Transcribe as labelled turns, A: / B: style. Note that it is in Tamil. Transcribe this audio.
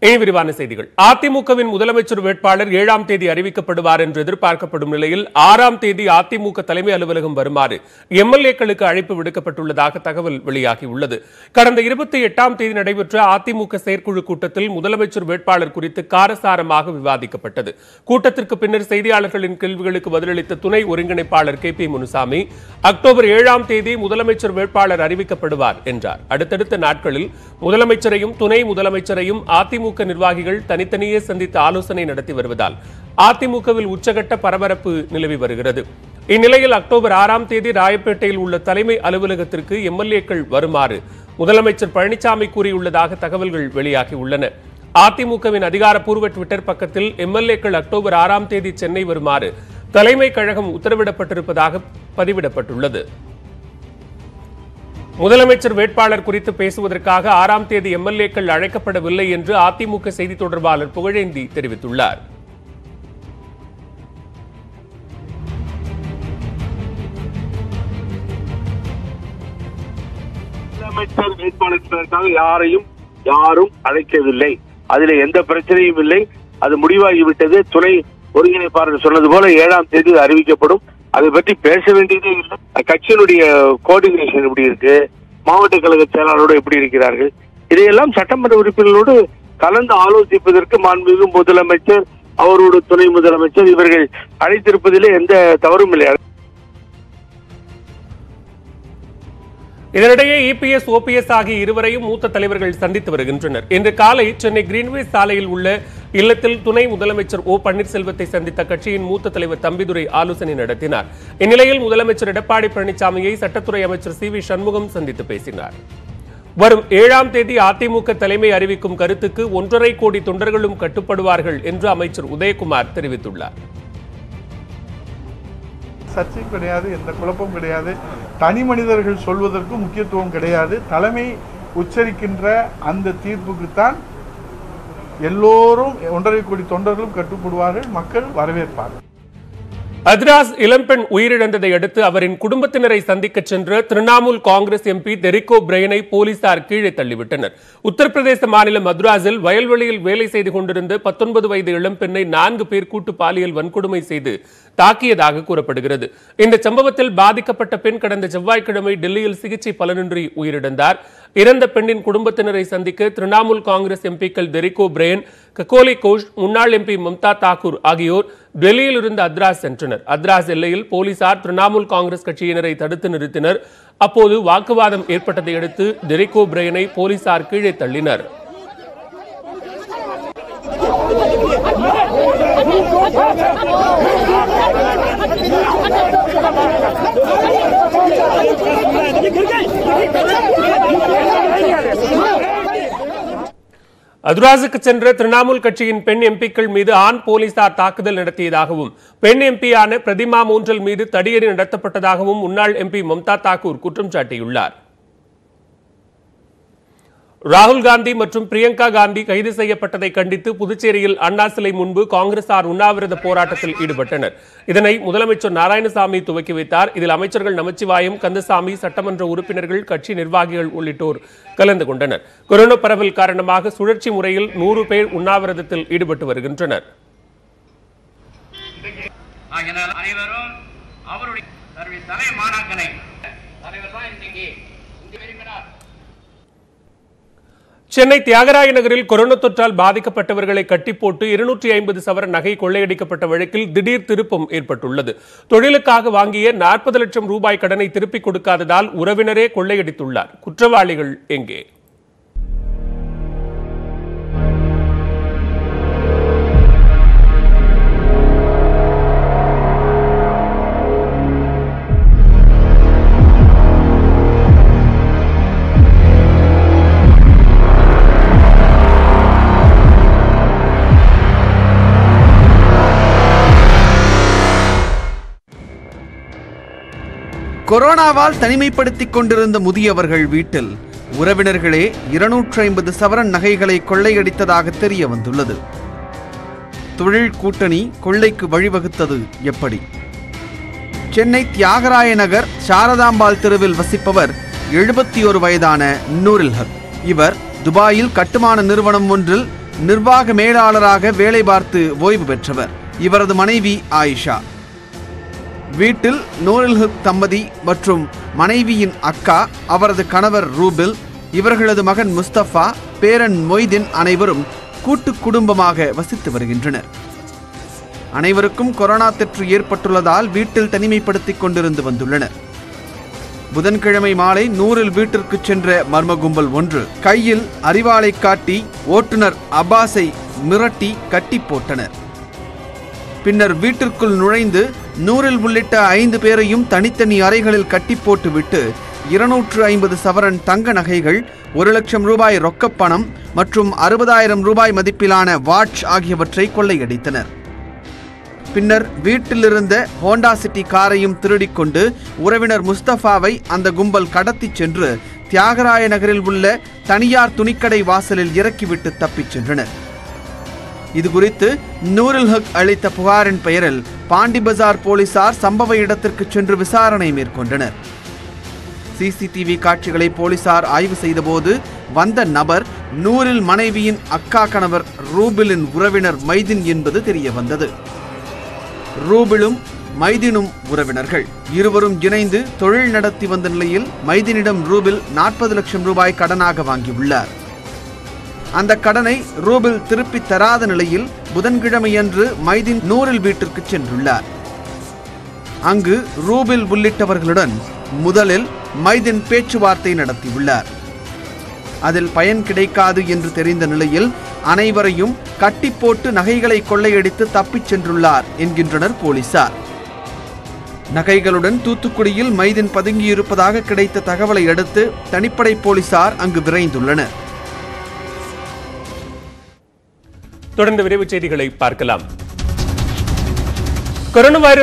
A: இனி விரிவான செய்திகள் அதிமுகவின் முதலமைச்சர் வேட்பாளர் ஏழாம் தேதி அறிவிக்கப்படுவார் என்று எதிர்பார்க்கப்படும் நிலையில் ஆறாம் தேதி அதிமுக தலைமை அலுவலகம் வருமாறு எம்எல்ஏக்களுக்கு அழைப்பு விடுக்கப்பட்டுள்ளதாக தகவல் வெளியாகியுள்ளது கடந்த இருபத்தி எட்டாம் தேதி நடைபெற்ற அதிமுக செயற்குழு கூட்டத்தில் முதலமைச்சர் வேட்பாளர் குறித்து காரசாரமாக விவாதிக்கப்பட்டது கூட்டத்திற்கு பின்னர் செய்தியாளர்களின் கேள்விகளுக்கு பதிலளித்த துணை ஒருங்கிணைப்பாளர் கே பி முனுசாமி அக்டோபர் ஏழாம் தேதி முதலமைச்சர் வேட்பாளர் அறிவிக்கப்படுவார் என்றார் அடுத்தடுத்த நாட்களில் முதலமைச்சரையும் துணை முதலமைச்சரையும் அதிமுக நிர்வாகிகள் தனித்தனியே சந்தித்து ஆலோசனை நடத்தி வருவதால் அதிமுகவில் உச்சகட்ட பரபரப்பு நிலவி வருகிறது இந்நிலையில் அக்டோபர் ஆறாம் தேதி ராயப்பேட்டையில் உள்ள தலைமை அலுவலகத்திற்கு எம்எல்ஏக்கள் வருமாறு முதலமைச்சர் பழனிசாமி கூறியுள்ளதாக தகவல்கள் வெளியாகியுள்ளன அதிமுகவின் அதிகாரப்பூர்வ ட்விட்டர் பக்கத்தில் எம்எல்ஏக்கள் அக்டோபர் ஆறாம் தேதி சென்னை வருமாறு தலைமை கழகம் உத்தரவிடப்பட்டிருப்பதாக பதிவிடப்பட்டுள்ளது முதலமைச்சர் வேட்பாளர் குறித்து பேசுவதற்காக ஆறாம் தேதி எம்எல்ஏக்கள் அழைக்கப்படவில்லை என்று அதிமுக செய்தி தொடர்பாளர் புகழேந்தி தெரிவித்துள்ளார்
B: முதலமைச்சர் வேட்பாளர்களுக்காக யாரையும் யாரும் அழைக்கவில்லை அதில் எந்த பிரச்சனையும் இல்லை அது முடிவாகிவிட்டது துணை ஒருங்கிணைப்பாளர் சொன்னது போல ஏழாம் தேதி அறிவிக்கப்படும் அதை பற்றி பேச வேண்டியதே இல்லை கட்சியினுடைய கோஆர்டினேஷன் எப்படி இருக்கு மாவட்ட கழக செயலாளரோடு எப்படி இருக்கிறார்கள் இதையெல்லாம் சட்டமன்ற உறுப்பினர்களோடு கலந்து ஆலோசிப்பதற்கு மாண்புமிகு முதலமைச்சர் அவரோட துணை முதலமைச்சர் இவர்கள் அழைத்திருப்பதிலே எந்த தவறும் இல்லை
A: இதனிடையே இபிஎஸ் ஓபிஎஸ் ஆகிய இருவரையும் மூத்த தலைவர்கள் சந்தித்து வருகின்றனர் இன்று காலை சென்னை கிரீன்வே சாலையில் உள்ள இல்லத்தில் துணை முதலமைச்சர் ஓ பன்னீர்செல்வத்தை சந்தித்த கட்சியின் மூத்த தலைவர் தம்பிதுரை ஆலோசனை நடத்தினார் இந்நிலையில் முதலமைச்சர் எடப்பாடி பழனிசாமியை சட்டத்துறை அமைச்சர் சி வி சண்முகம் சந்தித்து பேசினார் வரும் ஏழாம் தேதி அதிமுக தலைமை அறிவிக்கும் கருத்துக்கு ஒன்றரை கோடி தொண்டர்களும் கட்டுப்படுவார்கள் என்று அமைச்சர் உதயகுமார் தெரிவித்துள்ளார்
C: சர்ச்சையும் கிடையாது எந்த குழப்பம் கிடையாது தனி மனிதர்கள் சொல்வதற்கும் முக்கியத்துவம் கிடையாது தலைமை உச்சரிக்கின்ற அந்த தீர்ப்புக்குத்தான் எல்லோரும் ஒன்றரை கோடி தொண்டர்களும் கட்டுப்படுவார்கள் மக்கள் வரவேற்பார்கள்
A: அத்ராஸ் இளம்பெண் உயிரிழந்ததை அடுத்து அவரின் குடும்பத்தினரை சந்திக்க சென்ற திரிணாமுல் காங்கிரஸ் எம்பி டெரிகோ பிரையனை போலீசார் கீழே தள்ளிவிட்டனர் உத்தரப்பிரதேச மாநிலம் மதுராஸில் வயல்வெளியில் வேலை செய்து கொண்டிருந்த பத்தொன்பது வயது இளம்பெண்ணை நான்கு பேர் கூட்டு பாலியல் வன்கொடுமை செய்து தாக்கியதாக கூறப்படுகிறது இந்த சம்பவத்தில் பாதிக்கப்பட்ட பெண் கடந்த செவ்வாய்க்கிழமை டெல்லியில் சிகிச்சை பலனின்றி உயிரிழந்தார் இறந்த பெண்ணின் குடும்பத்தினரை சந்திக்க திரிணாமுல் காங்கிரஸ் எம்பிக்கள் டெரிகோ பிரையன் ககோலி கோஷ் முன்னாள் எம்பி மம்தா தாக்கூர் ஆகியோர் டெல்லியில் இருந்து அத்ராஸ் சென்றனர் அத்ராஸ் எல்லையில் போலீசார் திரிணாமுல் காங்கிரஸ் கட்சியினரை தடுத்து நிறுத்தினர் அப்போது வாக்குவாதம் ஏற்பட்டதை அடுத்து டெரிகோ பிரையனை போலீசார் கீழே தள்ளினர் அதுராஸுக்கு சென்ற திரிணாமுல் கட்சியின் பெண் எம்பிக்கள் மீது ஆண் போலீசார் தாக்குதல் நடத்தியதாகவும் பெண் எம்பியான பிரதிமா மூன்றல் மீது தடியடி நடத்தப்பட்டதாகவும் முன்னாள் எம்பி மம்தா தாக்கூர் குற்றம் சாட்டியுள்ளார் ராகுல் காந்தி மற்றும் பிரியங்கா காந்தி கைது செய்யப்பட்டதை கண்டித்து புதுச்சேரியில் அண்ணா சிலை முன்பு காங்கிரசார் உண்ணாவிரத போராட்டத்தில் ஈடுபட்டனர் இதனை முதலமைச்சர் நாராயணசாமி துவக்கி வைத்தார் இதில் அமைச்சர்கள் நமச்சிவாயம் கந்தசாமி சட்டமன்ற உறுப்பினர்கள் கட்சி நிர்வாகிகள் உள்ளிட்டோர் கலந்து கொண்டனர் கொரோனா பரவல் காரணமாக சுழற்சி முறையில் நூறு பேர் உண்ணாவிரதத்தில் ஈடுபட்டு வருகின்றனர்
D: ஆகினால் அனைவரும் அவருடைய தன்னுடைய தலை மாணாக்கனை தலைவர் தான் இன்னைக்கு இங்கே விரும்பினார்
A: சென்னை தியாகராய நகரில் கொரோனா தொற்றால் பாதிக்கப்பட்டவர்களை கட்டி போட்டு இருநூற்றி ஐம்பது சவர நகை கொள்ளையடிக்கப்பட்ட வழக்கில் திடீர் திருப்பம் ஏற்பட்டுள்ளது தொழிலுக்காக வாங்கிய நாற்பது லட்சம் ரூபாய் கடனை திருப்பிக் கொடுக்காததால் உறவினரே கொள்ளையடித்துள்ளார் குற்றவாளிகள் எங்கே
E: கொரோனாவால் தனிமைப்படுத்திக் கொண்டிருந்த முதியவர்கள் வீட்டில் உறவினர்களே இருநூற்றி ஐம்பது சவரன் நகைகளை கொள்ளையடித்ததாக தெரிய வந்துள்ளது தொழில் கூட்டணி கொள்ளைக்கு வழிவகுத்தது எப்படி சென்னை தியாகராய நகர் சாரதாம்பாள் தெருவில் வசிப்பவர் எழுபத்தி ஒரு வயதான நூரில் ஹக் இவர் துபாயில் கட்டுமான நிறுவனம் ஒன்றில் நிர்வாக மேலாளராக வேலை பார்த்து ஓய்வு பெற்றவர் இவரது மனைவி ஆயிஷா வீட்டில் நூரில் ஹக் தம்பதி மற்றும் மனைவியின் அக்கா அவரது கணவர் ரூபில் இவர்களது மகன் முஸ்தபா பேரன் மொய்தீன் அனைவரும் கூட்டு குடும்பமாக வசித்து வருகின்றனர் அனைவருக்கும் கொரோனா தொற்று ஏற்பட்டுள்ளதால் வீட்டில் தனிமைப்படுத்திக் கொண்டிருந்து வந்துள்ளனர் புதன்கிழமை மாலை நூறில் வீட்டிற்கு சென்ற மர்ம கும்பல் ஒன்று கையில் அரிவாளை காட்டி ஓட்டுநர் அப்பாஸை மிரட்டி கட்டி போட்டனர் பின்னர் வீட்டிற்குள் நுழைந்து நூறில் உள்ளிட்ட ஐந்து பேரையும் தனித்தனி அறைகளில் கட்டி போட்டுவிட்டு இருநூற்று ஐம்பது சவரன் தங்க நகைகள் ஒரு லட்சம் ரூபாய் ரொக்கப் பணம் மற்றும் அறுபதாயிரம் ரூபாய் மதிப்பிலான வாட்ச் ஆகியவற்றை கொள்ளையடித்தனர் பின்னர் வீட்டிலிருந்த ஹோண்டா சிட்டி காரையும் திருடிக் கொண்டு உறவினர் முஸ்தபாவை அந்த கும்பல் கடத்திச் சென்று தியாகராய நகரில் உள்ள தனியார் துணிக்கடை வாசலில் இறக்கிவிட்டு தப்பிச் சென்றனர் இது குறித்து நூருல் ஹக் அளித்த புகாரின் பெயரில் பாண்டி பஜார் போலீசார் சம்பவ இடத்திற்கு சென்று விசாரணை மேற்கொண்டனர் சிசிடிவி காட்சிகளை போலீசார் ஆய்வு செய்தபோது வந்த நபர் நூரில் மனைவியின் அக்கா கணவர் ரூபிலின் உறவினர் மைதின் என்பது தெரிய வந்தது ரூபிலும் மைதினும் உறவினர்கள் இருவரும் இணைந்து தொழில் நடத்தி வந்த நிலையில் மைதினிடம் ரூபில் நாற்பது லட்சம் ரூபாய் கடனாக வாங்கியுள்ளார் அந்த கடனை ரூபில் திருப்பி தராத நிலையில் புதன்கிழமையன்று மைதின் நூறில் வீட்டிற்கு சென்றுள்ளார் அங்கு ரூபில் உள்ளிட்டவர்களுடன் முதலில் மைதின் பேச்சுவார்த்தை நடத்தியுள்ளார் அதில் பயன் கிடைக்காது என்று தெரிந்த நிலையில் அனைவரையும் கட்டி போட்டு நகைகளை கொள்ளையடித்து தப்பிச் சென்றுள்ளார் என்கின்றனர் போலீசார் நகைகளுடன் தூத்துக்குடியில் மைதின் பதுங்கியிருப்பதாக கிடைத்த தகவலை அடுத்து தனிப்படை போலீசார் அங்கு விரைந்துள்ளனர்
A: தொடர்ந்து விரைவுச் செய்திகளை பார்க்கலாம் கொரோனா வைரஸ்